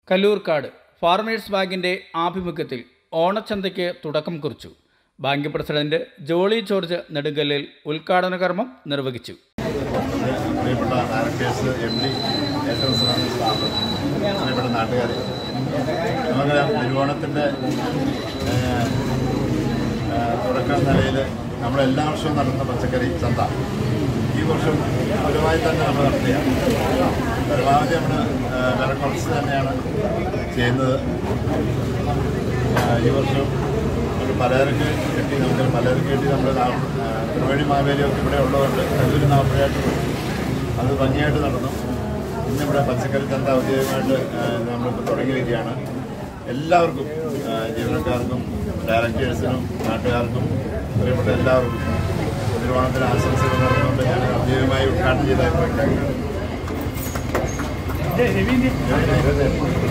Kallurkad farmers ബാങ്കിന്റെ ആഭിമുഖ്യത്തിൽ ഓണച്ചന്തയ്ക്ക് തുടക്കം കുറിച്ചു bank president Jolly George Nedungallil ഉദ്ഘാടന കർമ്മം നിർവഹിച്ചു പ്രിയപ്പെട്ട ഡയറക്ടേഴ്സ് എം ഡി ഏറ്റവും ശ്രദ്ധ സ്റ്റാഫ് പ്രിയപ്പെട്ട നാട്ടുകാർ നമുക്കറിയാം തിരുവോണത്തിൻ്റെ തുടക്കം നിലയിൽ നമ്മൾ എല്ലാ വർഷവും നടത്തുന്ന പച്ചക്കറി ചന്ത ഈ വർഷം പതിവായി തന്നെ നമ്മൾ നടത്തുകയാണ് പരമാവധി നമ്മൾ വില കുറച്ച് തന്നെയാണ് ചെയ്യുന്നത് ആ, ഈ വർഷം ഒരു പലചരക്ക് കെട്ടി നമുക്ക് പലചരക്ക് കെട്ടി നമ്മൾ ത്രിവേണി മാവേലിയൊക്കെ ഇവിടെ ഉള്ളതുകൊണ്ട് നല്ലൊരു നാപ്പഴായിട്ട് അത് ഭംഗിയായിട്ട് നടന്നു ഇന്നിവിടെ പച്ചക്കറി ചന്ത ഔദ്യോഗികമായിട്ട് ആ, നമ്മളിപ്പോൾ തുടങ്ങിയിരിക്കുകയാണ് എല്ലാവർക്കും ആ, ജീവനക്കാർക്കും ഡയറക്ടേഴ്സിനും നാട്ടുകാർക്കും പ്രിയപ്പെട്ട എല്ലാവർക്കും തിരുവോണത്തിന് ആശംസകൾ നടന്നുകൊണ്ട് ഞാൻ ഔദ്യോഗികമായി ഉദ്ഘാടനം ചെയ്തായി പ്രഖ്യാപിക്കുന്നു